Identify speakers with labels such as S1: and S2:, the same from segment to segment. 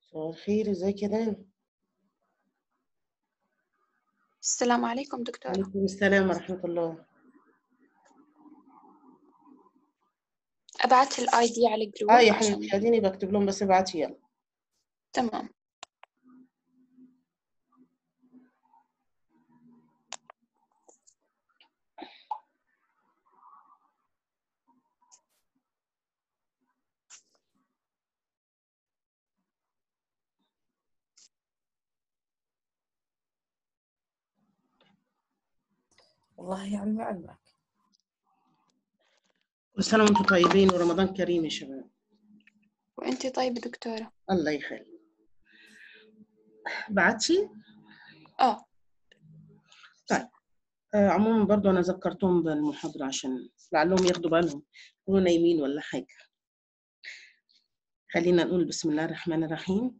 S1: صباح الخير ازيك يا دانا
S2: السلام عليكم دكتورة
S1: وعليكم السلام ورحمة الله
S2: أبعت الآي دي على الجروب
S1: اه يا
S2: عشان
S1: حبيبتي اديني بكتب لهم بس ابعتي يلا
S2: تمام
S3: والله يعلم علمك
S1: كل سنة وانتم طيبين ورمضان كريم يا شباب
S2: وأنتي طيب دكتورة
S1: الله يخليك بعتي
S2: آه
S1: آه عموما برضو انا ذكرتهم بالمحاضرة عشان لعلهم ياخدوا بالهم يكونوا نايمين ولا حاجة خلينا نقول بسم الله الرحمن الرحيم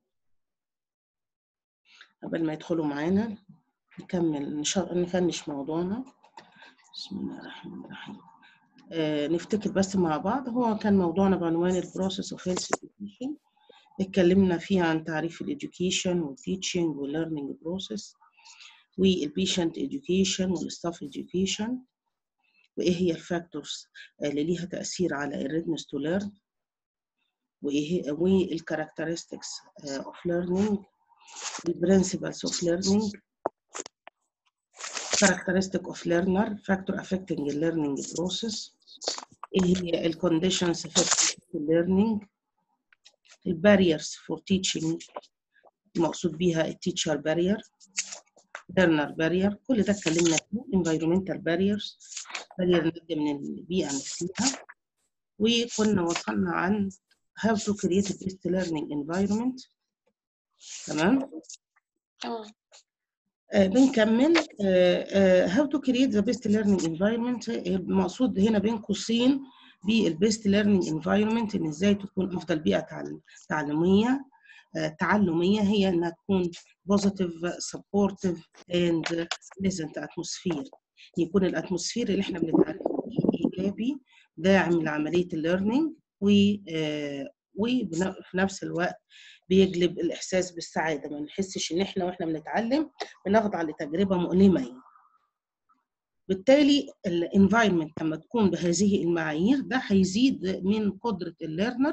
S1: قبل ما يدخلوا معانا نكمل نش- نفنش موضوعنا بسم الله الرحمن الرحيم آه نفتكر بس مع بعض هو كان موضوعنا بعنوان البروسيس اوف هيلث education اتكلمنا فيه عن تعريف الإديوكيشن والتيتشنج والليرنينج بروسيس والبيشنت education والستاف education وإيه هي الفاكتورز اللي ليها تأثير على الريدنس تو ليرن وإيه والكاركترستكس اوف ليرنينج البرنسبلز اوف ليرنينج characteristic of learner factor affecting the learning process ايه هي ال conditions affecting the learning ال barriers for teaching المقصود بيها ال teacher barrier learner barrier كل ده اتكلمنا فيه environmental barriers barrier ناتجة من البيئة نفسها وكنا وصلنا عن how to create a best learning environment تمام
S2: تمام
S1: آه، بنكمل آه، آه، how to create the best learning environment آه، المقصود هنا بين قوسين بالبيست learning environment ان ازاي تكون افضل بيئه تعلم- تعليميه آه، تعلميه هي انها تكون positive supportive and pleasant atmosphere يكون الاتموسفير اللي احنا بنتعلم فيه ايجابي داعم لعمليه الليرنينج و آه، وفي نفس الوقت بيجلب الاحساس بالسعاده ما نحسش ان احنا واحنا بنتعلم بنخضع لتجربه مؤلمه يعني. بالتالي الانفايرمنت لما تكون بهذه المعايير ده هيزيد من قدره الليرنر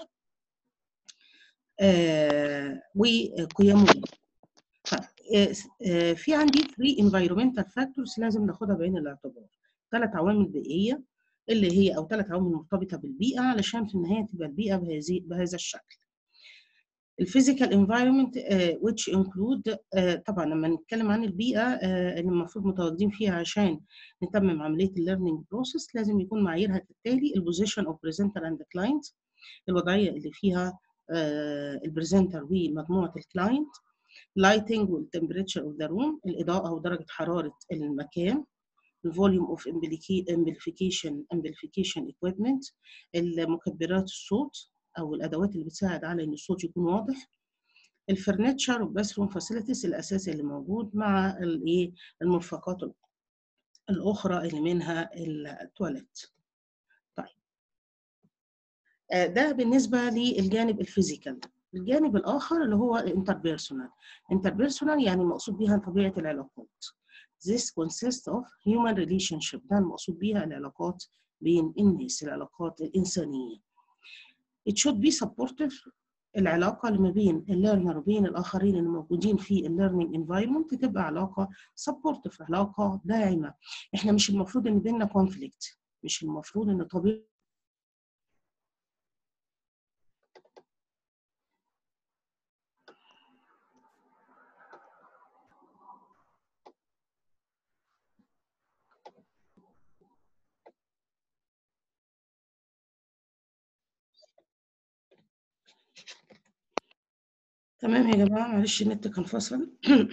S1: آه وقيمه طيب، آه، آه، في عندي 3 environmental factors لازم ناخدها بعين الاعتبار ثلاث عوامل بيئيه اللي هي او ثلاث عوامل مرتبطه بالبيئه علشان في النهايه تبقى البيئه بهذه بهذا الشكل الفيزيكال انفايرمنت which include آه، طبعا لما نتكلم عن البيئه آه، اللي المفروض متواجدين فيها عشان نتمم عمليه الليرنينج بروسيس لازم يكون معاييرها كالتالي البوزيشن اوف بريزنتر اند كلاينت الوضعيه اللي فيها البريزنتر ومجموعه الكلاينت lighting والتمبريتشر اوف ذا روم الاضاءه ودرجه حراره المكان الفوليوم اوف امبليفيكيشن امبليفيكيشن ايكويبمنت المكبرات الصوت او الادوات اللي بتساعد على ان الصوت يكون واضح الفرنتشر والباثروم فاسيلتيز الاساسي اللي موجود مع الايه المرفقات الاخرى اللي منها التواليت طيب آه، ده بالنسبه للجانب الفيزيكال الجانب الاخر اللي هو الانتربيرسونال انتربيرسونال يعني مقصود بيها طبيعه العلاقات This consists of human relationship ده المقصود بيها العلاقات بين الناس العلاقات الإنسانية It should be supportive العلاقة اللي ما بين الليرنر وبين الآخرين اللي موجودين في الليرنينج انفايرمنت تبقى علاقة supportive علاقة داعمة احنا مش المفروض ان بيننا conflict مش المفروض ان طبيعة تمام يا جماعة معلش النت كان فصل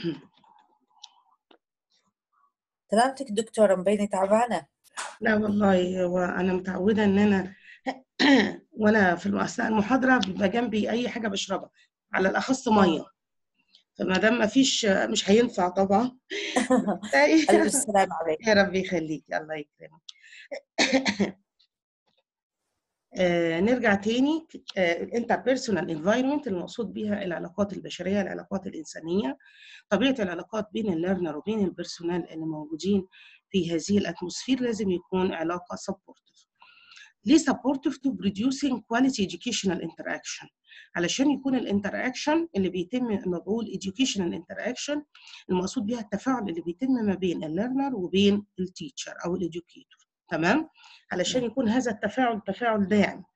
S3: سلامتك دكتورة مبينة تعبانة
S1: لا والله هو انا متعوده ان انا وانا في اثناء المحاضره بيبقى جنبي اي حاجه بشربها على الاخص ميه فما دام ما فيش مش هينفع طبعا
S3: ألف السلام عليك
S1: يا رب يخليك الله يكرمك آه نرجع تاني الانتربيرسونال انفايرمنت المقصود بها العلاقات البشريه العلاقات الانسانيه طبيعه العلاقات بين الليرنر وبين البيرسونال اللي موجودين في هذه الاتموسفير لازم يكون علاقه سبورتيف ليه سبورتيف تو بروديوسينج كواليتي educational interaction علشان يكون الانتراكشن اللي بيتم لما بقول educational interaction المقصود بها التفاعل اللي بيتم ما بين الليرنر وبين التيتشر او الاديوكيتور تمام علشان يكون هذا التفاعل تفاعل داعم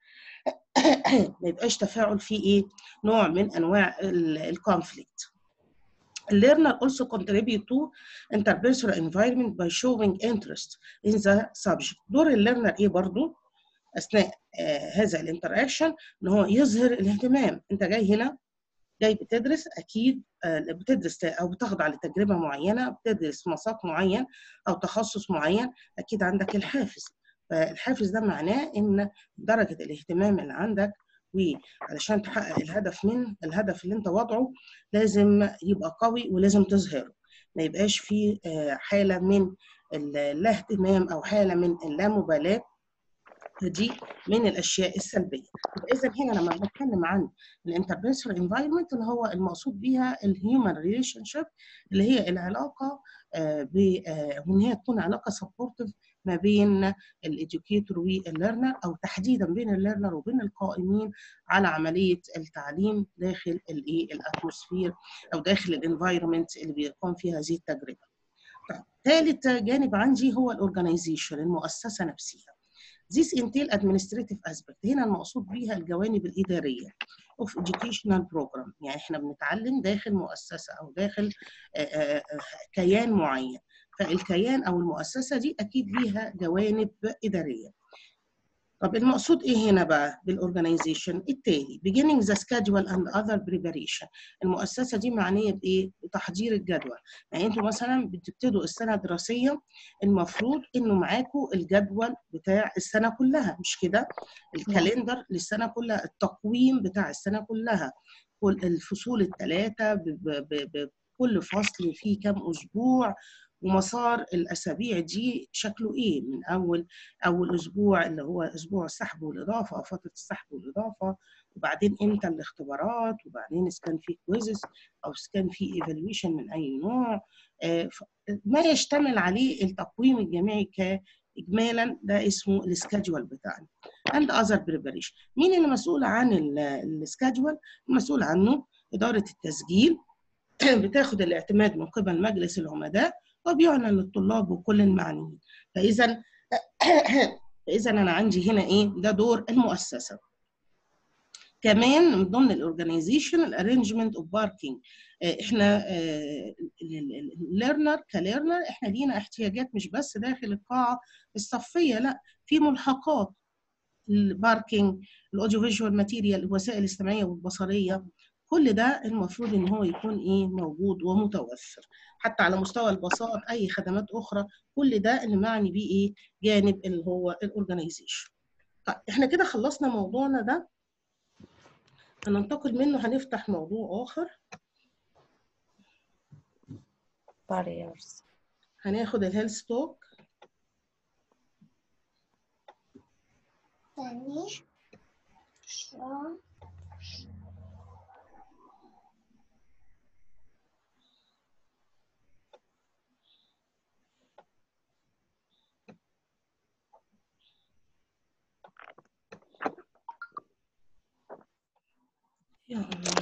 S1: ما يبقاش تفاعل فيه ايه نوع من انواع الكونفليكت learner also contribute to interpersonal environment by showing interest in the subject دور الليرنر ايه برضو اثناء آه هذا الانتراكشن ان هو يظهر الاهتمام انت جاي هنا جاي بتدرس اكيد آه بتدرس او بتخضع لتجربه معينه بتدرس مساق معين او تخصص معين اكيد عندك الحافز فالحافز ده معناه ان درجه الاهتمام اللي عندك وعلشان تحقق الهدف من الهدف اللي انت وضعه لازم يبقى قوي ولازم تظهره ما يبقاش فيه حاله من اللا اهتمام او حاله من اللامبالاه دي من الاشياء السلبيه يبقى اذا هنا لما بنتكلم عن الانتربيرسونال انفايرمنت اللي هو المقصود بيها الهيومن ريليشن شيب اللي هي العلاقه وان هي تكون علاقه سبورتيف ما بين الاديوكيتور والليرنر او تحديدا بين الليرنر وبين القائمين على عمليه التعليم داخل الايه الاتموسفير او داخل الانفايرمنت اللي بيقوم فيها هذه التجربه. ثالث جانب عندي هو الاورجنايزيشن المؤسسه نفسها. This entail administrative aspect هنا المقصود بيها الجوانب الإدارية of educational program يعني احنا بنتعلم داخل مؤسسة أو داخل كيان معين فالكيان أو المؤسسة دي أكيد ليها جوانب إدارية طب المقصود ايه هنا بقى بالاورجنايزيشن التالي beginning the schedule and other preparation المؤسسه دي معنيه بايه بتحضير الجدول يعني انتوا مثلا بتبتدوا السنه الدراسيه المفروض انه معاكم الجدول بتاع السنه كلها مش كده الكالندر للسنه كلها التقويم بتاع السنه كلها كل الفصول الثلاثه بكل فصل فيه كام اسبوع ومسار الاسابيع دي شكله ايه من اول اول اسبوع اللي هو اسبوع السحب والاضافه او فتره السحب والاضافه وبعدين امتى الاختبارات وبعدين اذا كان في كويزز او اذا كان في ايفالويشن من اي نوع ما يشتمل عليه التقويم الجامعي كاجمالا ده اسمه السكادجول بتاعنا and other preparation مين اللي مسؤول عن السكادجول المسؤول عنه اداره التسجيل بتاخد الاعتماد من قبل مجلس العمداء وبيعلن للطلاب وكل المعنيين فاذا فاذا انا عندي هنا ايه ده دور المؤسسه كمان من ضمن الاورجنايزيشن الارينجمنت اوف باركينج احنا الليرنر كليرنر احنا لينا احتياجات مش بس داخل القاعه الصفيه لا في ملحقات الباركينج الاوديو فيجوال ماتيريال الوسائل الاجتماعيه والبصريه كل ده المفروض ان هو يكون ايه موجود ومتوفر حتى على مستوى البساط اي خدمات اخرى كل ده اللي معني بيه ايه جانب اللي هو الاورجنايزيشن طيب احنا كده خلصنا موضوعنا ده هننتقل منه هنفتح موضوع اخر
S3: barriers
S1: هناخد الهيلث توك
S4: ثاني شلون
S1: يا الله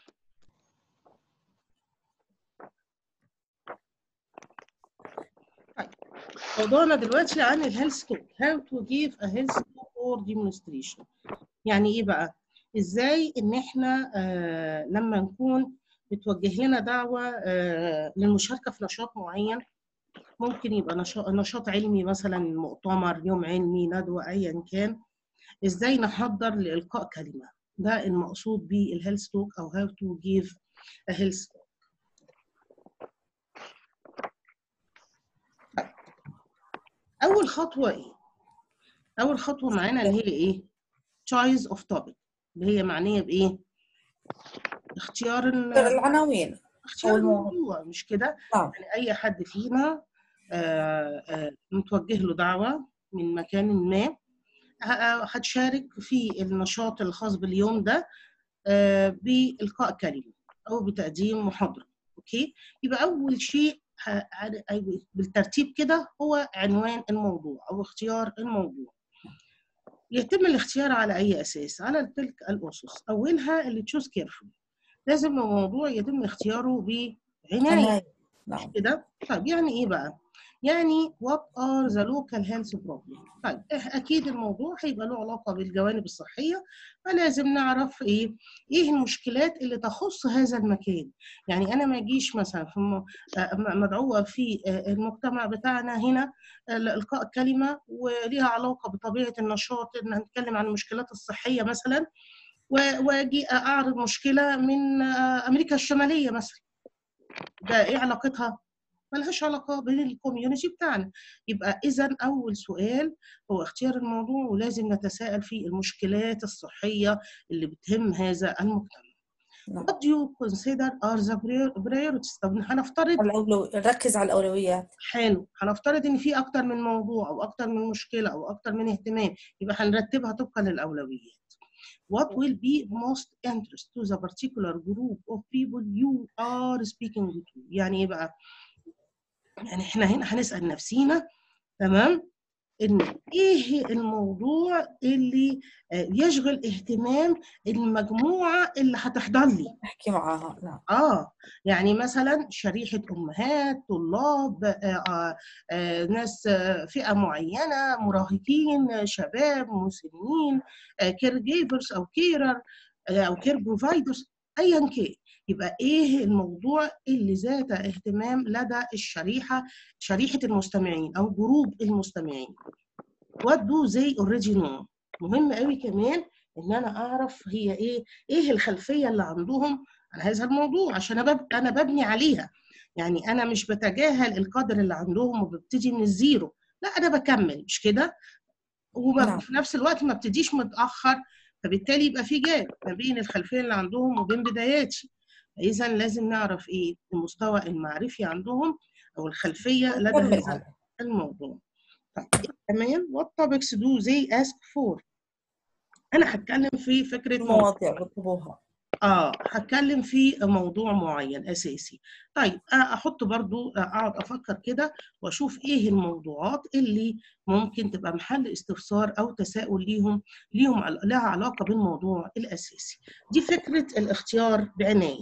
S1: طيب موضوعنا دلوقتي عن الهيلث توك how to give a health talk or demonstration يعني ايه بقى ازاي ان احنا آه لما نكون بتوجه لنا دعوه آه للمشاركه في نشاط معين ممكن يبقى نشاط, نشاط علمي مثلا مؤتمر يوم علمي ندوه ايا كان ازاي نحضر لالقاء كلمه ده المقصود بالهيلث توك او how to give a health talk اول خطوه ايه اول خطوه معانا اللي هي ايه choice of topic اللي هي معنيه بايه اختيار
S3: العناوين
S1: اختيار الموضوع مش كده
S3: نعم
S1: يعني اي حد فينا آه، آه، متوجه له دعوه من مكان ما ه- هتشارك في النشاط الخاص باليوم ده آه، بإلقاء كلمة أو بتقديم محاضرة أوكي يبقى أول شيء ه- ه- بالترتيب كده هو عنوان الموضوع أو اختيار الموضوع يتم الاختيار على أي أساس على تلك الأسس أولها اللي تشوز كيرفول لازم الموضوع يتم اختياره بعناية
S3: عناية نعم
S1: كده طيب يعني ايه بقى يعني what are the local health problems طيب إح- اكيد الموضوع هيبقى له علاقه بالجوانب الصحيه فلازم نعرف ايه ايه المشكلات اللي تخص هذا المكان يعني انا ما اجيش مثلا في م- آه، م- مدعوه في آه، المجتمع بتاعنا هنا آه، لالقاء كلمه وليها علاقه بطبيعه النشاط ان هنتكلم عن المشكلات الصحيه مثلا و- واجي اعرض مشكله من آه، امريكا الشماليه مثلا ده ايه علاقتها ملهاش علاقه بالكوميونتي بتاعنا يبقى اذا اول سؤال هو اختيار الموضوع ولازم نتساءل في المشكلات الصحيه اللي بتهم هذا المجتمع
S3: نعم
S1: What do you consider are the prior- priorities طب هنفترض
S3: الأولو... نركز على الأولويات
S1: حلو هنفترض ان في اكتر من موضوع او اكتر من مشكله او اكتر من اهتمام يبقى هنرتبها طبقا للاولويات What will be most interest to the particular group of people you are speaking to يعني ايه بقى يعني احنا هنا هنسأل نفسينا تمام ان ايه الموضوع اللي آه، يشغل اهتمام المجموعة اللي هتحضر لي
S3: نحكي معاها نعم
S1: اه يعني مثلا شريحة امهات طلاب آه آه آه ناس آه فئة معينة مراهقين آه، شباب مسنين كير جيفرز او كيرر او كير بروفايدرز ايا كان يبقى ايه الموضوع اللي ذات اهتمام لدى الشريحة شريحة المستمعين او جروب المستمعين what do they already know مهم قوي كمان ان انا اعرف هي ايه ايه الخلفيه اللي عندهم عن هذا الموضوع عشان انا بب- انا ببني عليها يعني انا مش بتجاهل القدر اللي عندهم وببتدي من الزيرو لا انا بكمل مش كده
S3: نعم.
S1: وفي نفس الوقت ما ابتديش متاخر فبالتالي يبقى في جاب ما بين الخلفيه اللي عندهم وبين بداياتي اذا لازم نعرف ايه المستوى المعرفي عندهم او الخلفيه لدى
S3: نكمل
S1: هذا
S3: على
S1: الموضوع طيب كمان what topics do they ask for انا هتكلم في فكره موضوع
S3: المواضيع بيطلبوها
S1: اه هتكلم في موضوع معين اساسي طيب آه، احط برضو آه، اقعد افكر كده واشوف ايه الموضوعات اللي ممكن تبقى محل استفسار او تساؤل ليهم ليهم عل- لها علاقه بالموضوع الاساسي دي فكره الاختيار بعنايه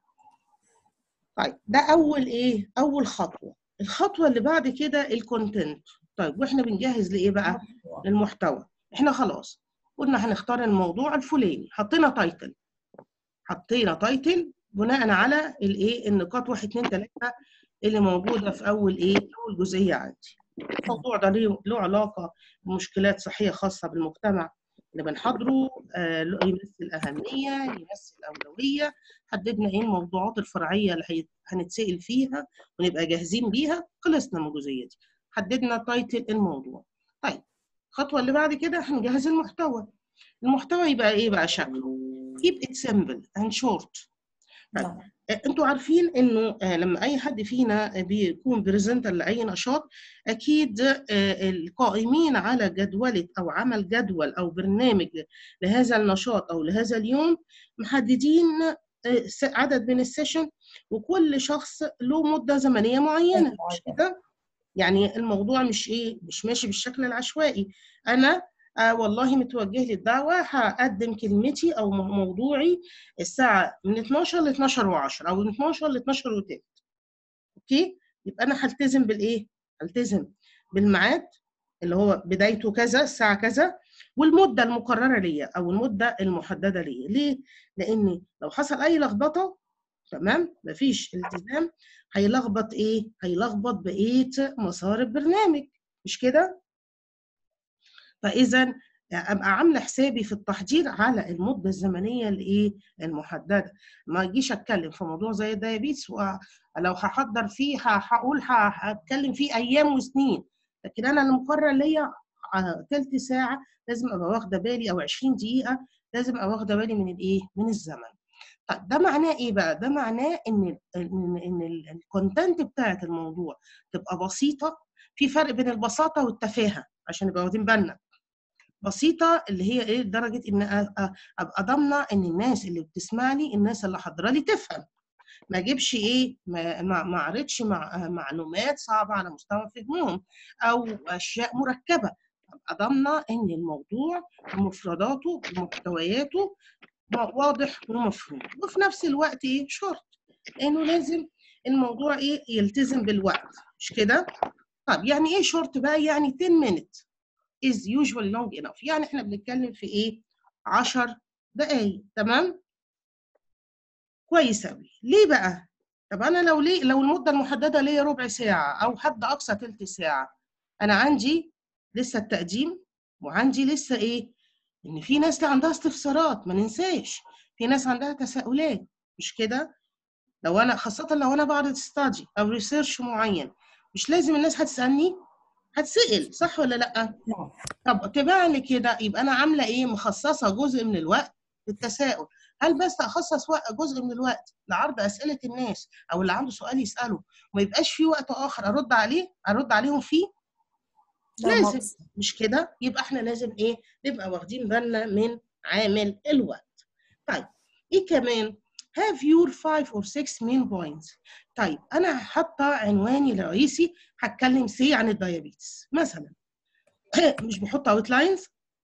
S1: طيب ده اول ايه اول خطوه الخطوه اللي بعد كده الكونتنت طيب واحنا بنجهز لايه بقى للمحتوى احنا خلاص قلنا هنختار الموضوع الفلاني حطينا تايتل حطينا تايتل بناء على الايه النقاط واحد اتنين تلاته اللي موجوده في اول ايه اول جزئيه عندي الموضوع ده ليه له علاقه بمشكلات صحيه خاصه بالمجتمع اللي بنحضره آه له- يمثل اهميه يمثل اولويه حددنا ايه الموضوعات الفرعيه اللي هي- هنتسال فيها ونبقى جاهزين بيها خلصنا من الجزئيه دي حددنا تايتل الموضوع طيب الخطوه اللي بعد كده هنجهز المحتوى المحتوى يبقى ايه بقى شكله keep it simple and short
S3: نعم
S1: آه، انتوا عارفين انه آه، لما اي حد فينا بيكون بريزنتر لاي نشاط اكيد آه، القائمين على جدولة او عمل جدول او برنامج لهذا النشاط او لهذا اليوم محددين آه، س- عدد من السيشن وكل شخص له مدة زمنية معينة مش كده يعني الموضوع مش ايه مش ماشي بالشكل العشوائي انا آه والله متوجه لي الدعوه هقدم كلمتي او مو- موضوعي الساعه من 12 ل 12 و10 او من 12 ل 12 وتلت اوكي يبقى انا هلتزم بالايه هلتزم بالميعاد اللي هو بدايته كذا الساعه كذا والمده المقرره ليا او المده المحدده ليا ليه لان لو حصل اي لخبطه تمام مفيش التزام هيلخبط ايه هيلخبط بقيه مسار البرنامج مش كده فاذا ابقى عامله حسابي في التحضير على المده الزمنيه الايه المحدده ما اجيش اتكلم في موضوع زي الدايابيتس ولو هحضر فيه ه- هقول ه- هتكلم فيه ايام وسنين لكن انا اللي مقرر ليا آه، تلت ساعه لازم ابقى واخده بالي او 20 دقيقه لازم ابقى واخده بالي من الايه من الزمن طيب ده معناه ايه بقى ده معناه ان ان ان الكونتنت بتاعت الموضوع تبقى بسيطه في فرق بين البساطه والتفاهه عشان نبقى واخدين بالنا بسيطه اللي هي ايه لدرجه ان أ- أ- ابقى ضامنه ان الناس اللي بتسمعني الناس اللي حاضره لي تفهم ما اجيبش ايه ما ما ما اعرضش مع معلومات صعبه على مستوى فهمهم او اشياء مركبه ابقى ضامنه ان الموضوع بمفرداته بمحتوياته واضح ومفهوم وفي نفس الوقت ايه شرط انه لازم الموضوع ايه يلتزم بالوقت مش كده طب يعني ايه شورت بقى يعني 10 minutes is usually long enough يعني احنا بنتكلم في ايه 10 دقايق تمام كويس قوي ليه بقى طب انا لو ليه لو المده المحدده ليا ربع ساعه او حد اقصى تلت ساعه انا عندي لسه التقديم وعندي لسه ايه ان في ناس عندها استفسارات ما ننساش في ناس عندها تساؤلات مش كده لو انا خاصه لو انا بعرض ستادي او ريسيرش معين مش لازم الناس هتسالني هتسال صح ولا لا
S3: نعم
S1: طب تبع لي كده يبقى انا عامله ايه مخصصه جزء من الوقت للتساؤل هل بس اخصص وقت جزء من الوقت لعرض اسئله الناس او اللي عنده سؤال يساله وما يبقاش في وقت اخر ارد عليه ارد عليهم فيه
S3: لا
S1: لازم.
S3: مقصد
S1: مش كده يبقى احنا لازم ايه نبقى واخدين بالنا من عامل الوقت طيب ايه كمان have your five or six main points طيب انا حاطه عنواني الرئيسي هتكلم سي عن الديابيتس مثلا مش بحط اوتلاينز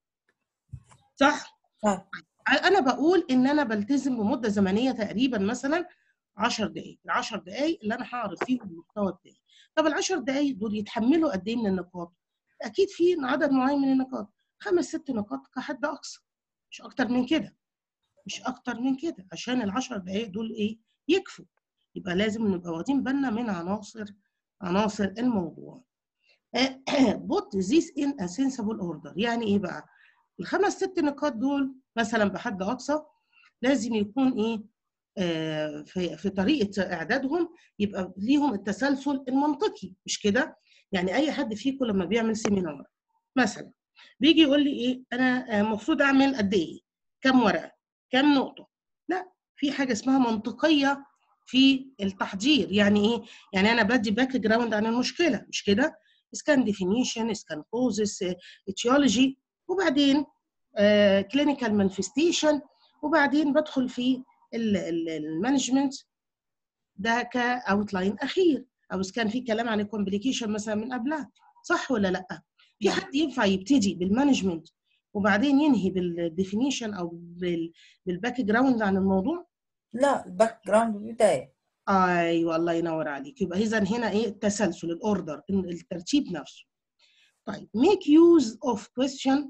S1: صح
S3: صح.
S1: انا بقول ان انا بلتزم بمده زمنيه تقريبا مثلا 10 دقائق ال 10 دقائق اللي انا هعرض فيهم المحتوى بتاعي طب ال 10 دقائق دول يتحملوا قد ايه من النقاط اكيد في عدد معين من النقاط خمس ست نقاط كحد اقصى مش اكتر من كده مش اكتر من كده عشان ال 10 دقائق دول ايه يكفوا يبقى لازم نبقى واخدين بالنا من عناصر عناصر الموضوع put this in a sensible order يعني ايه بقى الخمس ست نقاط دول مثلا بحد اقصى لازم يكون ايه آه في في طريقه اعدادهم يبقى ليهم التسلسل المنطقي مش كده يعني اي حد فيكم لما بيعمل سيمينار مثلا بيجي يقول لي ايه انا المفروض اعمل قد ايه كم ورقه كم نقطه لا في حاجه اسمها منطقيه في التحضير يعني ايه يعني انا بدي باك جراوند عن المشكله مش كده اسكان ديفينيشن اسكان كوزس اتيولوجي وبعدين كلينيكال مانيفستيشن وبعدين بدخل في المانجمنت ده كاوتلاين اخير او اذا كان في كلام عن الكومبليكيشن مثلا من قبلها صح ولا لا في
S3: نعم.
S1: حد ينفع يبتدي بالمانجمنت وبعدين ينهي بالديفينيشن او بال- بالباك جراوند عن الموضوع
S3: لا الباك جراوند بداية
S1: ايوه الله ينور عليك يبقى اذا هنا ايه التسلسل الاوردر الترتيب نفسه طيب make use of question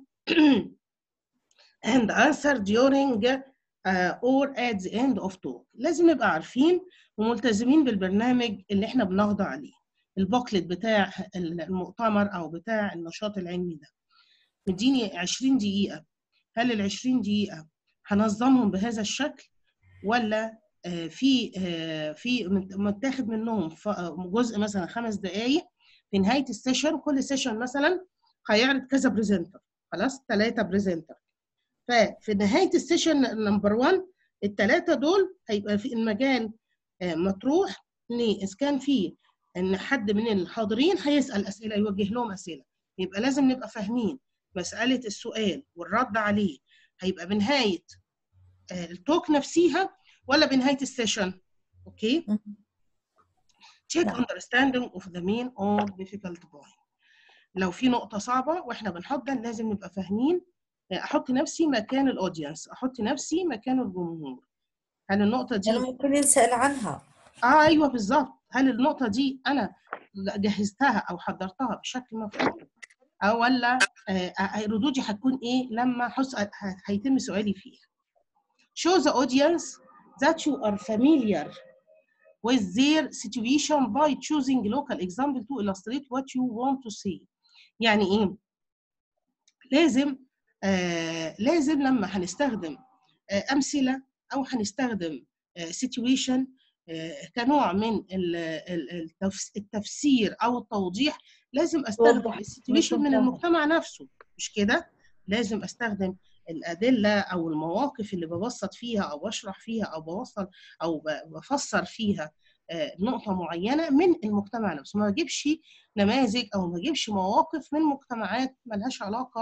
S1: and answer during uh, or at the end of talk لازم نبقى عارفين وملتزمين بالبرنامج اللي احنا بنخضع عليه البوكلت بتاع المؤتمر او بتاع النشاط العلمي ده مديني 20 دقيقة هل ال 20 دقيقة هنظمهم بهذا الشكل ولا آه، في آه، في مت- متاخد منهم ف- جزء مثلا خمس دقائق في نهاية السيشن كل سيشن مثلا هيعرض كذا بريزنتر خلاص ثلاثة بريزنتر ففي نهاية السيشن نمبر 1 الثلاثة دول هيبقى في المجال آه، مطروح ان اذا كان في ان حد من الحاضرين هيسأل أسئلة يوجه لهم أسئلة يبقى لازم نبقى فاهمين مسألة السؤال والرد عليه هيبقى بنهاية آه، التوك نفسيها ولا بنهاية السيشن اوكي
S3: مم.
S1: check
S3: نعم.
S1: understanding of the main or difficult point لو في نقطة صعبة واحنا بنحضر لازم نبقى فاهمين آه، احط نفسي مكان الاودينس احط نفسي مكان الجمهور هل النقطة دي
S3: يعني ممكن ينسأل عنها
S1: اه ايوه بالظبط هل النقطة دي انا جهزتها او حضرتها بشكل مفهوم او ولا آه، آه، ردودي هتكون ايه لما حس... ه- هيتم سؤالي فيها show the audience that you are familiar with their situation by choosing local example to illustrate what you want to say يعني ايه لازم آه لازم لما هنستخدم آه امثله او هنستخدم آه situation آه كنوع من ال- ال- التفس- التفسير او التوضيح لازم استخدم
S3: توضح
S1: السيتويشن من
S3: مفهوم.
S1: المجتمع نفسه مش كده لازم استخدم الادله او المواقف اللي ببسط فيها او بشرح فيها او بوصل او ب- بفسر فيها آه، نقطه معينه من المجتمع نفسه ما بجيبش نماذج او ما بجيبش مواقف من مجتمعات ملهاش علاقه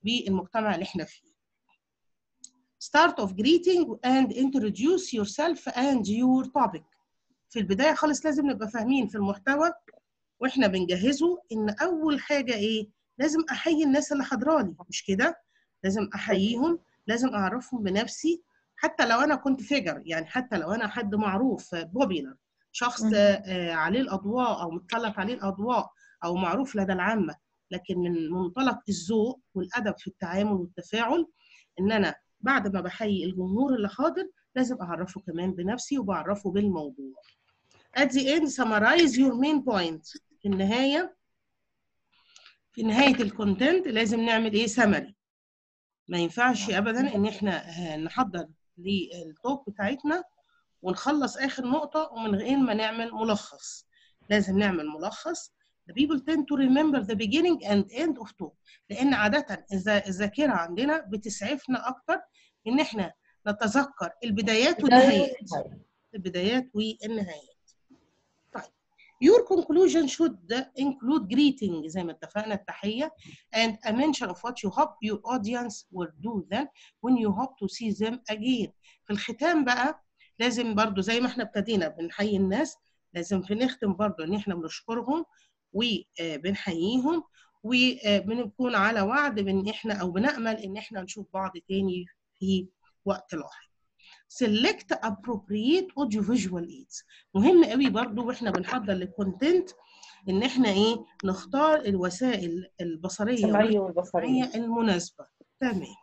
S1: بالمجتمع اللي احنا فيه start of greeting and introduce yourself and your topic في البداية خالص لازم نبقى فاهمين في المحتوى واحنا بنجهزه ان اول حاجة ايه لازم احيي الناس اللي حضرالي مش كده لازم احييهم لازم اعرفهم بنفسي حتى لو انا كنت فيجر يعني حتى لو انا حد معروف بوبيلر شخص
S3: مم.
S1: آه، عليه الاضواء او متسلط عليه الاضواء او معروف لدى العامه لكن من منطلق الذوق والادب في التعامل والتفاعل ان انا بعد ما بحيي الجمهور اللي حاضر لازم اعرفه كمان بنفسي وبعرفه بالموضوع at the end summarize your main point في النهايه في نهايه الكونتنت لازم نعمل ايه سمري ما ينفعش ابدا ان احنا آه، نحضر للتوك بتاعتنا ونخلص اخر نقطه ومن غير ما نعمل ملخص لازم نعمل ملخص the people tend to remember the beginning and end of talk لان عاده الذا- الذاكره عندنا بتسعفنا اكتر ان احنا نتذكر البدايات والنهايات البدايات والنهايات طيب your conclusion should include greeting زي ما اتفقنا التحية and a mention of what you hope your audience will do then when you hope to see them again في الختام بقى لازم برضو زي ما احنا ابتدينا بنحيي الناس لازم في نختم برضو ان احنا بنشكرهم وبنحييهم وبنكون على وعد بان احنا او بنأمل ان احنا نشوف بعض تاني في وقت لاحق select appropriate audio visual aids مهم قوي برضو واحنا بنحضر للكونتنت ان احنا ايه نختار الوسائل البصريه
S3: السمعية والبصرية
S1: والسمعيه المناسبه تمام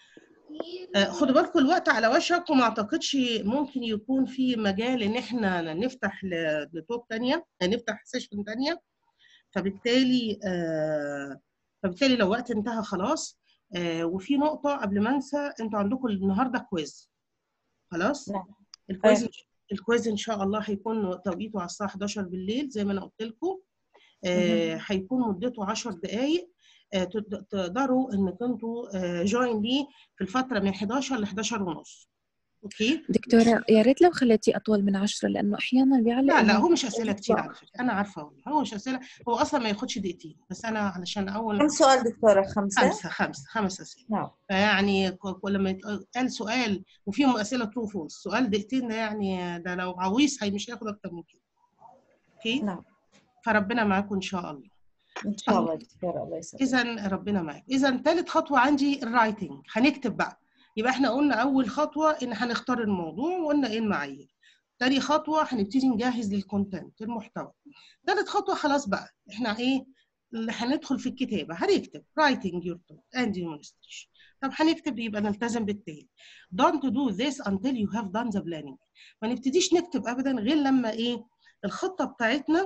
S1: آه، خدوا بالكم الوقت على وشك وما اعتقدش ممكن يكون في مجال ان احنا نفتح ل- لتوك تانية نفتح سيشن تانية فبالتالي آه، فبالتالي لو وقت انتهى خلاص آه، وفي نقطة قبل ما انسى انتوا عندكم النهارده كويز خلاص
S3: نعم.
S1: الكويز الكويز ان شاء الله هيكون توقيته على الساعة 11 بالليل زي ما انا قلت لكم آه، هيكون مدته 10 دقائق آه، تقد- تقدروا انكم انتوا جوين ليه في الفترة من 11 ل 11 ونص اوكي
S5: دكتورة يا ريت لو خليتي أطول من عشرة لأنه أحيانا بيعلق
S1: لا لا
S5: إنه
S1: هو مش اسئله كتير
S5: صعب.
S1: على فكره انا عارفه والله هو مش اسئله هو اصلا ما ياخدش دقيقتين بس انا علشان اول
S3: كم سؤال دكتورة خمسة؟
S1: خمسه خمسه خمس اسئله
S3: نعم
S1: فيعني ك- ك- لما يتقال سؤال وفيهم اسئله ترو فولس سؤال دقيقتين ده يعني ده لو عويص هي مش هياخد اكتر من كده اوكي
S3: نعم
S1: فربنا معاكم ان شاء الله
S3: إن شاء الله دكتورة الله يسلمك
S1: اذا ربنا معاك اذا ثالث خطوه عندي الرايتنج هنكتب بقى يبقى احنا قلنا اول خطوه ان هنختار الموضوع وقلنا ايه المعايير تاني خطوه هنبتدي نجهز للكونتنت المحتوى ثالث خطوه خلاص بقى احنا ايه اللي هندخل في الكتابه هنكتب writing your thought and demonstration طب هنكتب يبقى نلتزم بالتالي don't do this until you have done the planning ما نبتديش نكتب ابدا غير لما ايه الخطه بتاعتنا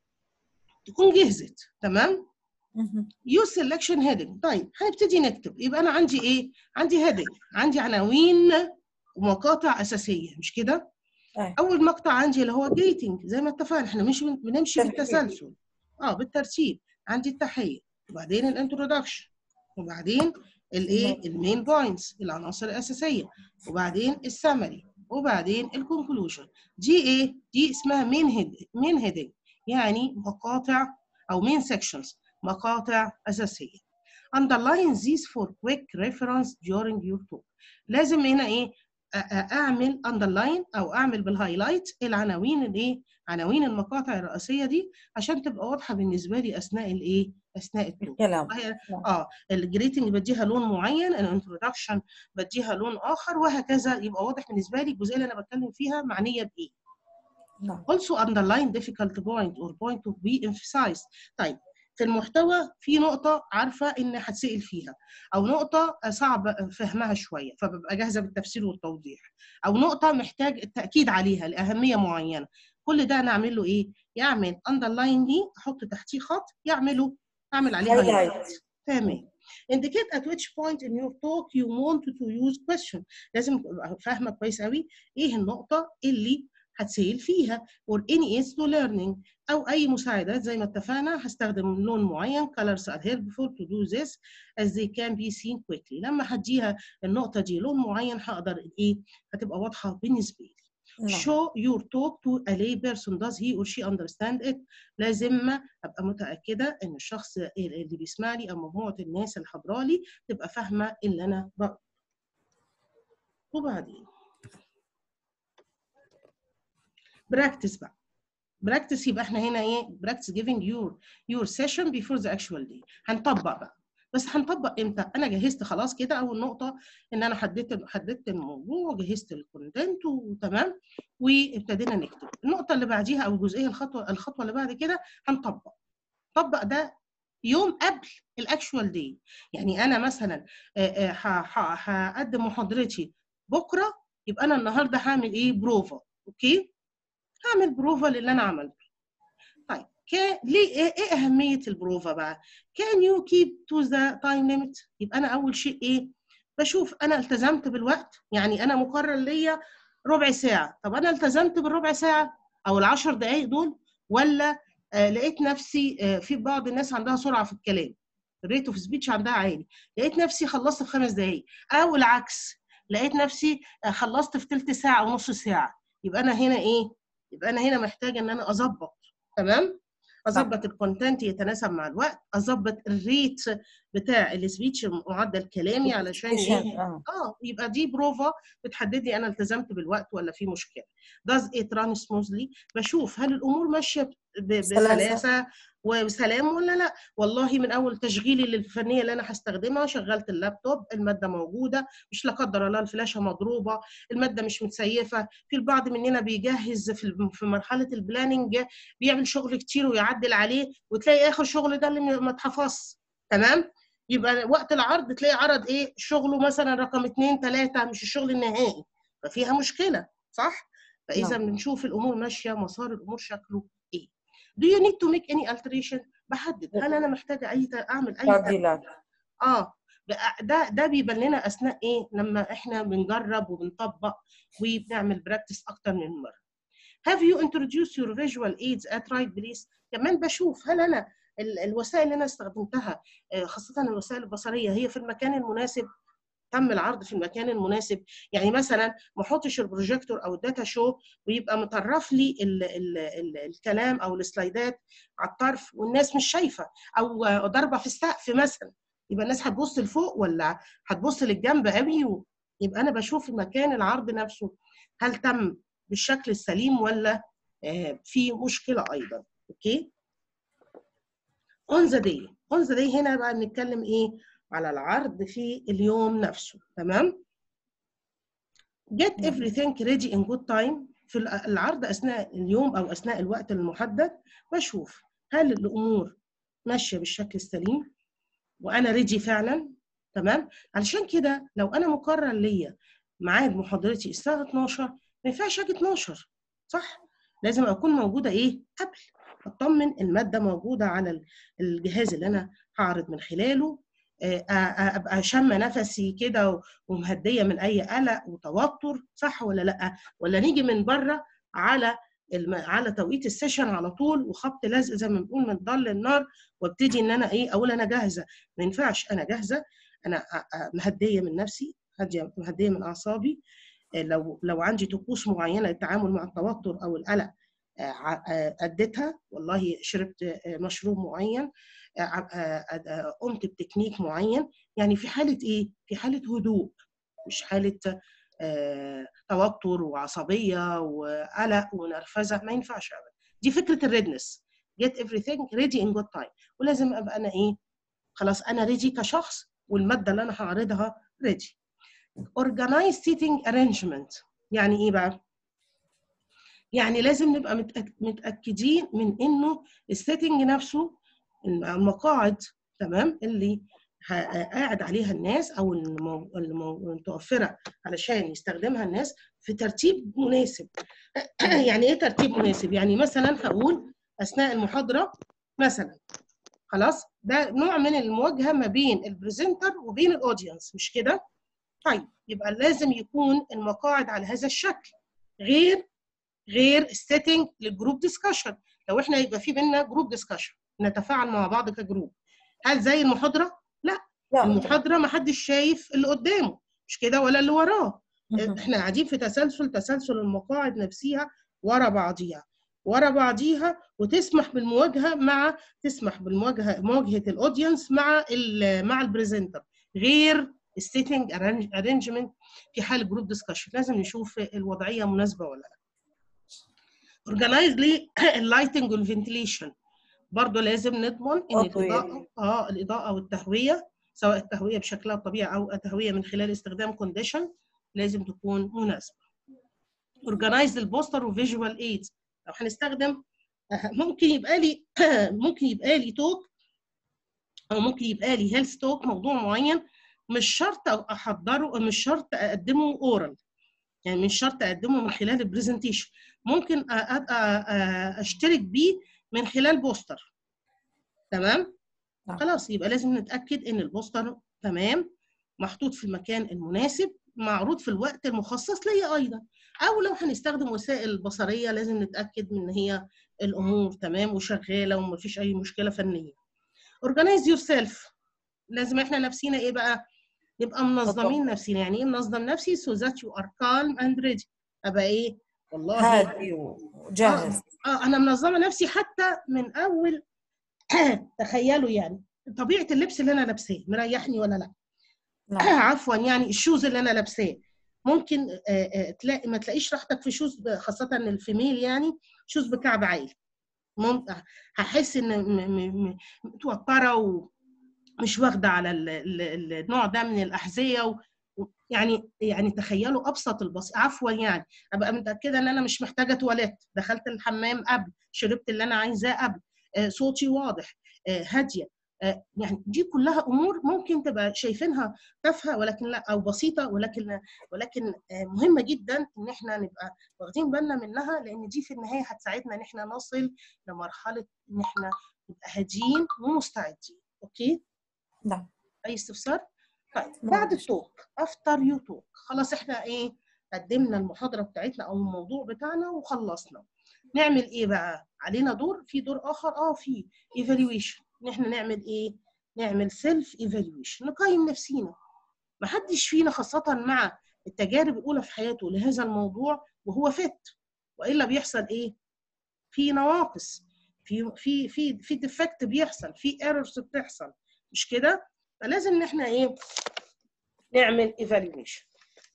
S1: تكون جهزت تمام
S3: مهم.
S1: يو سelection heading طيب هنبتدي نكتب يبقى انا عندي ايه عندي heading عندي عناوين ومقاطع اساسيه مش كده
S3: أي.
S1: اول مقطع عندي اللي هو greeting زي ما اتفقنا احنا مش بن- بنمشي
S3: ترتيب.
S1: بالتسلسل اه بالترتيب عندي التحيه وبعدين الانترودكشن وبعدين الايه المين بوينتس العناصر الاساسيه وبعدين السمري وبعدين الكونكلوجن دي ايه دي اسمها مين هيد مين هيدنج يعني مقاطع او مين سيكشنز مقاطع اساسيه underline these for quick reference during your talk لازم هنا ايه أ- أ- اعمل underline او اعمل بالهايلايت العناوين الايه عناوين المقاطع الرئيسيه دي عشان تبقى واضحه بالنسبه لي اثناء الايه اثناء التوك
S3: كلام
S1: وهي-
S3: نعم.
S1: اه الجريتنج بديها لون معين الانترودكشن بديها لون اخر وهكذا يبقى واضح بالنسبه لي الجزئيه اللي انا بتكلم فيها معنيه بايه
S3: نعم
S1: also underline difficult point or point to be emphasized طيب في المحتوى في نقطة عارفة إن هتسأل فيها أو نقطة صعب فهمها شوية فببقى جاهزة بالتفسير والتوضيح أو نقطة محتاج التأكيد عليها لأهمية معينة كل ده أنا أعمل له إيه؟ يعمل underline دي أحط تحتيه خط يعمله أعمل عليه
S3: Highlight.
S1: highlight تمام indicate at which point in your talk you want to use question لازم تبقى فاهمة كويس قوي إيه النقطة اللي هتسيل فيها or any aids to learning أو أي مساعدات زي ما اتفقنا هستخدم لون معين colors are helpful to do this as they can be seen quickly لما هديها النقطة دي لون معين هقدر إيه هتبقى واضحة بالنسبة لي
S3: نعم
S1: show your talk to a lay person does he or she understand it لازم ابقى متاكده ان الشخص اللي بيسمع لي او مجموعه الناس اللي حاضره لي تبقى فاهمه اللي انا بقول وبعدين براكتس بقى براكتس يبقى احنا هنا ايه براكتس giving your your session before the actual day هنطبق بقى بس هنطبق امتى انا جهزت خلاص كده اول نقطه ان انا حددت حددت الموضوع وجهزت الكونتنت وتمام وابتدينا نكتب النقطه اللي بعديها او الجزئيه الخطوه الخطوه اللي بعد كده هنطبق طبق ده يوم قبل الاكشوال دي يعني انا مثلا آه، آه، ه- ه- هقدم محاضرتي بكره يبقى انا النهارده هعمل ايه بروفا اوكي هعمل بروفا للي انا عملته طيب كان ليه ايه إيه اهميه البروفا بقى can you keep to the time limit يبقى انا اول شيء ايه بشوف انا التزمت بالوقت يعني انا مقرر ليا ربع ساعه طب انا التزمت بالربع ساعه او العشر دقائق دول ولا آه لقيت نفسي آه في بعض الناس عندها سرعه في الكلام الريت اوف سبيتش عندها عالي لقيت نفسي خلصت في خمس دقائق او العكس لقيت نفسي آه خلصت في ثلث ساعه ونص ساعه يبقى انا هنا ايه يبقى انا هنا محتاجه ان انا اظبط تمام اظبط الكونتنت يتناسب مع الوقت اظبط الريت بتاع السبيتش معدل كلامي علشان ايه
S3: آه.
S1: اه يبقى دي بروفا بتحدد لي انا التزمت بالوقت ولا في مشكله does it run smoothly بشوف هل الامور ماشيه ب- ب-
S3: سلاسة.
S1: بسلاسه وسلام ولا لا والله من اول تشغيلي للفنيه اللي انا هستخدمها شغلت اللابتوب الماده موجوده مش لا قدر الله الفلاشه مضروبه الماده مش متسيفه في البعض مننا بيجهز في الم- في مرحله البلاننج بيعمل شغل كتير ويعدل عليه وتلاقي اخر شغل ده اللي ما اتحفظش تمام يبقى وقت العرض تلاقي عرض ايه شغله مثلا رقم اتنين تلاته مش الشغل النهائي ففيها مشكله صح؟ فاذا
S3: نعم.
S1: بنشوف الامور ماشيه مسار الامور شكله ايه Do you need to make any alteration؟ بحدد هل انا محتاجه اي ت- اعمل اي
S3: تعديلات
S1: اه بقى ده ده بيبان لنا اثناء ايه لما احنا بنجرب وبنطبق وبنعمل براكتس اكتر من مره Have you introduced your visual aids at right place؟ كمان بشوف هل انا ال- الوسائل اللي انا استخدمتها آه، خاصه الوسائل البصريه هي في المكان المناسب تم العرض في المكان المناسب يعني مثلا ما احطش البروجيكتور او الداتا شو ويبقى مطرف لي ال ال ال الكلام او السلايدات على الطرف والناس مش شايفه او آه، ضربه في السقف مثلا يبقى الناس هتبص لفوق ولا هتبص للجنب قوي و... يبقى انا بشوف مكان العرض نفسه هل تم بالشكل السليم ولا آه، في مشكله ايضا اوكي اون ذا داي اون ذا داي هنا بقى بنتكلم ايه على العرض في اليوم نفسه تمام get
S3: نعم.
S1: everything ready in good time في الع- العرض اثناء اليوم او اثناء الوقت المحدد بشوف هل الامور ماشيه بالشكل السليم وانا ريدي فعلا تمام علشان كده لو انا مقرر ليا ميعاد محاضرتي الساعه 12 ما ينفعش اجي 12 صح لازم اكون موجوده ايه قبل اطمن الماده موجوده على ال- الجهاز اللي انا هعرض من خلاله آه، آه، آه، ابقى شامه نفسي كده و- ومهديه من اي قلق وتوتر صح ولا لا ولا نيجي من بره على الم... على توقيت السيشن على طول وخبط لزق زي ما بنقول من ضل النار وابتدي ان انا ايه اقول انا جاهزه ما ينفعش انا جاهزه انا أ- أ- مهديه من نفسي هاديه مهديه من اعصابي آه، لو لو عندي طقوس معينه للتعامل مع التوتر او القلق آه، ع- آه، اديتها والله شربت آه، مشروب معين آه، آه، آه، قمت بتكنيك معين يعني في حاله ايه في حاله هدوء مش حاله آه، توتر وعصبيه وقلق ونرفزه ما ينفعش ابدا دي فكره الريدنس get everything ready in good time ولازم ابقى انا ايه خلاص انا ريدي كشخص والماده اللي انا هعرضها ريدي organize seating arrangement يعني ايه بقى يعني لازم نبقى متأك- متاكدين من انه السيتنج نفسه المقاعد تمام اللي ه- قاعد عليها الناس او المو- المو- المتوفره علشان يستخدمها الناس في ترتيب مناسب يعني ايه ترتيب مناسب يعني مثلا هقول اثناء المحاضره مثلا خلاص ده نوع من المواجهه ما بين البرزنتر وبين الاودينس مش كده طيب يبقى لازم يكون المقاعد على هذا الشكل غير غير السيتنج للجروب ديسكشن لو احنا يبقى في بينا جروب ديسكشن نتفاعل مع بعض كجروب هل زي المحاضره
S3: لا
S1: المحاضره ما حدش شايف اللي قدامه مش كده ولا اللي وراه
S3: مهم.
S1: احنا قاعدين في تسلسل تسلسل المقاعد نفسها ورا بعضيها ورا بعضيها وتسمح بالمواجهه مع تسمح بالمواجهه مواجهه الاودينس مع ال مع البريزنتر غير السيتنج ارينجمنت في حال جروب ديسكشن لازم نشوف الوضعيه مناسبه ولا لا اورجنايز لي اللايتنج والفنتيليشن برضه لازم نضمن ان
S3: تطوير.
S1: الاضاءه اه الاضاءه والتهويه سواء التهويه بشكلها الطبيعي او التهويه من خلال استخدام كونديشن لازم تكون مناسبه اورجنايز البوستر وفيجوال ايدز لو هنستخدم آه، ممكن يبقى لي ممكن يبقى لي توك او ممكن يبقى لي هيلث توك موضوع معين مش شرط احضره مش شرط اقدمه اورال يعني مش شرط اقدمه من خلال البرزنتيشن ممكن أ- أ- أ- اشترك بيه من خلال بوستر تمام
S3: نعم.
S1: خلاص يبقى لازم نتاكد ان البوستر تمام محطوط في المكان المناسب معروض في الوقت المخصص ليا ايضا او لو هنستخدم وسائل بصريه لازم نتاكد من ان هي الامور تمام وشغاله ومفيش اي مشكله فنيه organize yourself لازم احنا نفسينا ايه بقى نبقى منظمين
S3: بالضبط.
S1: نفسينا يعني ايه منظم نفسي so that you are calm and ready ابقى ايه والله
S3: هادي وجاهز
S1: اه انا منظمه نفسي حتى من اول تخيلوا يعني طبيعه اللبس اللي انا لابساه مريحني ولا لا
S3: نعم
S1: عفوا يعني الشوز اللي انا لابساه ممكن آه، آه، تلاقي ما تلاقيش راحتك في شوز ب- خاصه الفيميل يعني شوز بكعب عالي ممكن هحس ان م- م- م- متوتره ومش واخده على ال- ال- ال- النوع ده من الاحذيه و... و- يعني يعني تخيلوا ابسط البسيط عفوا يعني ابقى متاكده ان انا مش محتاجه تواليت دخلت الحمام قبل شربت اللي انا عايزاه قبل آه، صوتي واضح آه، هاديه آه، يعني دي كلها امور ممكن تبقى شايفينها تافهه ولكن لا او بسيطه ولكن ولكن آه، مهمه جدا ان احنا نبقى واخدين بالنا منها لان دي في النهايه هتساعدنا ان احنا نصل لمرحله ان احنا نبقى هاديين ومستعدين اوكي
S3: نعم
S1: اي استفسار طيب
S3: ما
S1: بعد
S3: عنديش.
S1: التوك افتر يو توك خلاص احنا ايه قدمنا المحاضره بتاعتنا او الموضوع بتاعنا وخلصنا نعمل ايه بقى علينا دور في دور اخر اه في ايفالويشن ان احنا نعمل ايه نعمل سيلف ايفالويشن نقيم نفسينا ما حدش فينا خاصه مع التجارب الاولى في حياته لهذا الموضوع وهو فت والا بيحصل ايه في نواقص في في في في ديفكت بيحصل في ايرورز بتحصل مش كده فلازم ان احنا ايه نعمل ايفالويشن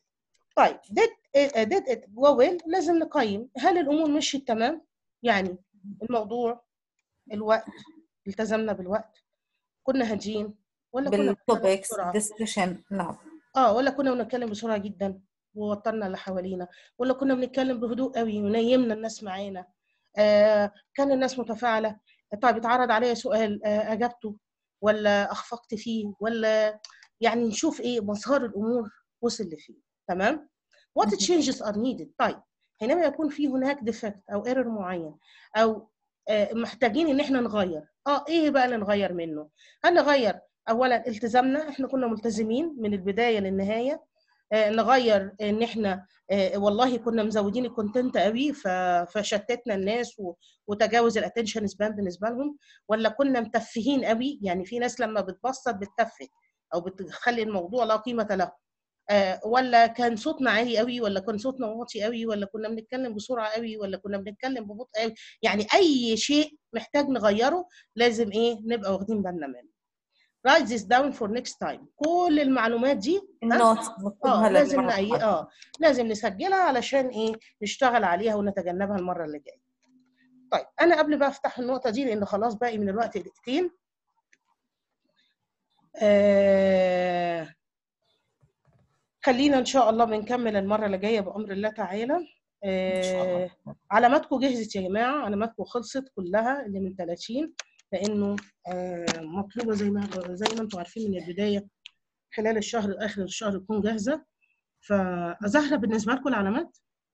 S1: طيب ديد ديد ات ويل لازم نقيم هل الامور مشيت تمام يعني الموضوع الوقت التزمنا بالوقت كنا هاديين ولا كنا بنتكلم
S3: بالتوبكس
S1: بسرعه
S3: ديسكشن نعم
S1: اه ولا كنا بنتكلم بسرعه جدا ووترنا اللي حوالينا ولا كنا بنتكلم بهدوء قوي ونيمنا الناس معانا آه كان الناس متفاعله طيب اتعرض عليا سؤال آه اجبته ولا اخفقت فيه ولا يعني نشوف ايه مسار الامور وصل لفين تمام what
S3: مهم.
S1: changes are needed طيب حينما يكون في هناك ديفكت او ايرور معين او آه محتاجين ان احنا نغير اه ايه بقى اللي نغير منه هل نغير اولا التزامنا احنا كنا ملتزمين من البدايه للنهايه آه، نغير ان احنا آه، والله كنا مزودين الكونتنت قوي ف- فشتتنا الناس و- وتجاوز الاتنشن سبان بالنسبه لهم ولا كنا متفهين قوي يعني في ناس لما بتبسط بتتفه او بتخلي الموضوع لا قيمه له آه، ولا كان صوتنا عالي قوي ولا كان صوتنا واطي قوي ولا كنا بنتكلم بسرعه قوي ولا كنا بنتكلم ببطء قوي يعني اي شيء محتاج نغيره لازم ايه نبقى واخدين بالنا منه write this down for next time كل المعلومات دي ها؟
S3: النوت
S1: اه
S3: نكتبها
S1: لازم
S3: للمرة
S1: نأي...
S3: القادمة.
S1: اه لازم نسجلها علشان ايه نشتغل عليها ونتجنبها المره اللي جايه طيب انا قبل بقى افتح النقطه دي لان خلاص باقي من الوقت دقيقتين آه... خلينا ان شاء الله بنكمل المره اللي جايه بامر الله تعالى
S3: إن شاء الله.
S1: آه... علاماتكم جهزت يا جماعه علاماتكم خلصت كلها اللي من 30 لانه آه... مطلوبه زي ما زي ما انتم عارفين من البدايه خلال الشهر اخر الشهر تكون جاهزه فزهره بالنسبه لكم العلامات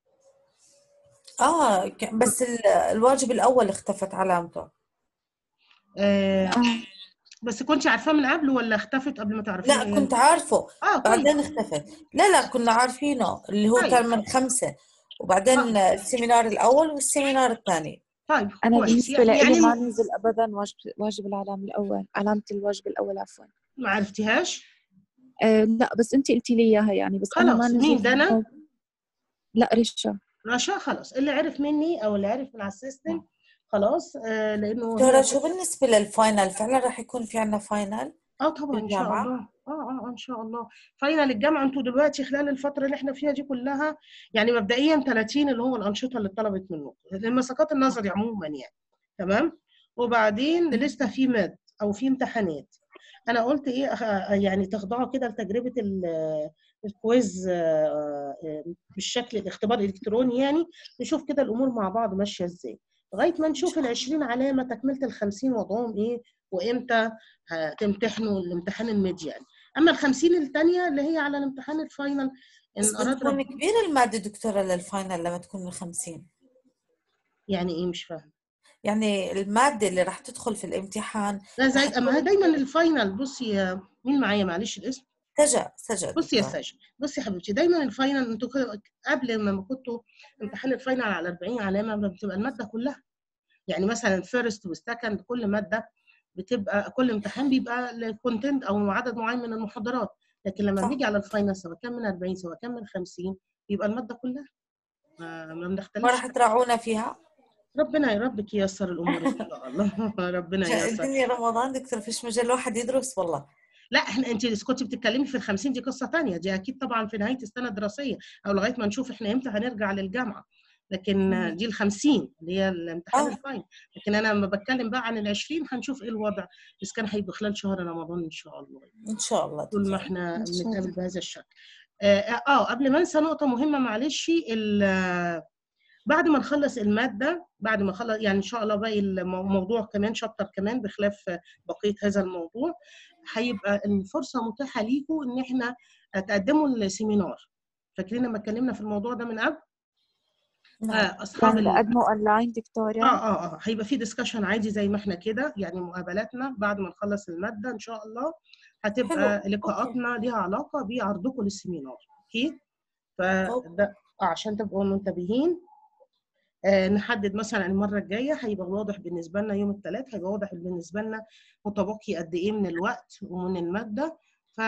S3: اه ك- بس ال- الواجب الاول اختفت علامته
S1: آه... بس كنت عارفاه من قبل ولا اختفت قبل ما تعرفيه
S3: لا كنت عارفه
S1: اه طيب
S3: بعدين اختفت لا لا كنا عارفينه اللي هو
S1: طيب.
S3: كان من خمسة وبعدين السيمينار الأول والسيمينار الثاني
S1: طيب
S5: أنا
S1: كويس
S5: بالنسبة
S1: يعني,
S5: لي
S1: يعني
S5: ما نزل أبدا واجب واجب العلامة الأول علامة الواجب الأول عفوا
S1: ما عرفتيهاش
S5: آه لا بس انت قلتي لي اياها يعني بس انا ما
S1: خلاص،
S5: نزلت
S1: مين ده أنا؟
S5: الموضوع. لا رشا
S1: رشا خلاص اللي عرف مني او اللي عرف من على السيستم خلاص آه لانه
S3: دكتورة
S1: هي-
S3: شو بالنسبة للفاينل فعلا راح يكون في عنا فاينل؟
S1: اه طبعا ان شاء
S3: الجامعة؟
S1: الله اه اه آه، ان شاء الله فاينل الجامعه انتوا دلوقتي خلال الفتره اللي احنا فيها دي كلها يعني مبدئيا 30 اللي هو الانشطه اللي اتطلبت منكم المساقات النظري عموما يعني تمام وبعدين لسه في ماد او في امتحانات انا قلت ايه أخ- يعني تخضعوا كده لتجربه ال- الكويز آه، آه، بالشكل الاختبار الالكتروني يعني نشوف كده الامور مع بعض ماشيه ازاي لغايه ما نشوف ال 20 علامه تكمله ال 50 وضعهم ايه وامتى هتمتحنوا الامتحان الميد يعني اما ال 50 الثانيه اللي هي على الامتحان الفاينل
S3: بس
S1: ان اراد
S3: بتكون
S1: رب...
S3: كبيرة المادة دكتورة للفاينل لما تكون من 50
S1: يعني ايه مش فاهم
S3: يعني المادة اللي راح تدخل في الامتحان
S1: لا زي اما هي دايما الفاينل بصي يا مين معايا معلش الاسم
S3: سجا سجا
S1: بصي يا
S3: دكتورة.
S1: ساجة بصي يا حبيبتي دايما الفاينل انتوا كده قبل ما كنتوا امتحان الفاينل على 40 علامه بتبقى الماده كلها يعني مثلا الفيرست والسكند كل ماده بتبقى كل امتحان بيبقى الكونتنت او عدد معين من المحاضرات لكن لما
S3: صح.
S1: بنيجي على الفاينل سواء كان من 40 سواء كان من 50 بيبقى الماده كلها ما ما
S3: ما
S1: بنختلفش
S3: راح تراعونا فيها
S1: ربنا يا ربك ييسر الامور ان شاء الله ربنا
S3: عشان
S1: ييسر
S3: الدنيا رمضان دكتور فيش مجال الواحد يدرس والله
S1: لا احنا انت كنت بتتكلمي في ال 50 دي قصه ثانيه دي اكيد طبعا في نهايه السنه الدراسيه او لغايه ما نشوف احنا امتى هنرجع للجامعه لكن
S3: مم.
S1: دي ال 50 اللي هي الامتحان
S3: آه.
S1: الفاينل لكن انا لما بتكلم بقى عن ال 20 هنشوف ايه الوضع بس كان هيبقى خلال شهر رمضان ان شاء الله
S3: ان شاء الله
S1: طول ما
S3: دكتورة.
S1: احنا
S5: إن شاء
S1: بنتقابل
S5: الله.
S1: بهذا الشكل اه, آه قبل ما انسى نقطه مهمه معلش ال- بعد ما نخلص الماده بعد ما نخلص يعني ان شاء الله باقي الموضوع كمان شابتر كمان بخلاف بقيه هذا الموضوع هيبقى الفرصه متاحه ليكم ان احنا تقدموا السيمينار فاكرين لما اتكلمنا في الموضوع ده من قبل
S3: نعم
S1: آه اصحاب
S5: يعني
S1: ال-
S5: تقدموا اونلاين دكتورة
S1: اه اه اه هيبقى في ديسكشن عادي زي ما احنا كده يعني مقابلاتنا بعد ما نخلص الماده ان شاء الله هتبقى
S3: حلو.
S1: لقاءاتنا ليها علاقه بعرضكم للسيمينار اوكي فده آه عشان تبقوا منتبهين آه نحدد مثلا المره الجايه هيبقى واضح بالنسبه لنا يوم الثلاث هيبقى واضح بالنسبه لنا متبقي قد ايه من الوقت ومن الماده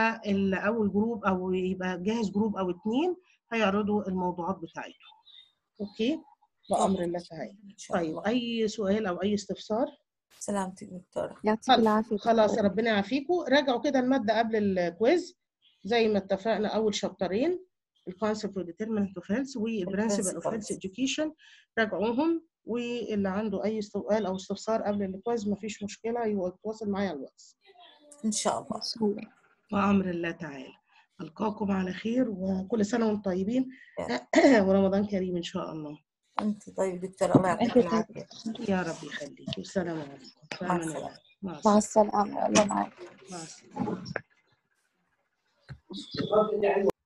S1: فاول جروب او يبقى جاهز جروب او اتنين هيعرضوا الموضوعات بتاعتهم اوكي بامر الله تعالى
S3: ان شاء
S1: طيب
S3: الله
S1: اي سؤال او اي استفسار
S3: سلامتك دكتورة
S5: يعطيك
S1: خلاص
S5: العافية
S1: خلاص
S5: دكتورة.
S1: ربنا يعافيكم راجعوا كده الماده قبل الكويز زي ما اتفقنا اول شابترين الكونسبت والديترمنت اوف هيلث والبرنسبل اوف هيلث
S3: Principles.
S1: education راجعوهم واللي عنده اي سؤال او استفسار قبل الكويز مفيش مشكله يتواصل معايا على الواتس
S3: ان شاء الله
S5: إن شاء الله.
S1: وامر الله تعالى القاكم على خير وكل سنه وانتم طيبين ورمضان كريم ان شاء الله
S3: انت طيب دكتورة الله يعطيك
S5: أنت طيب.
S3: العافية
S1: يا رب يخليك والسلام عليكم في
S3: مع
S1: أمان الله.
S3: السلامة.
S1: مع
S5: مع
S1: السلامه
S5: السلامة الله معك
S1: مع السلامه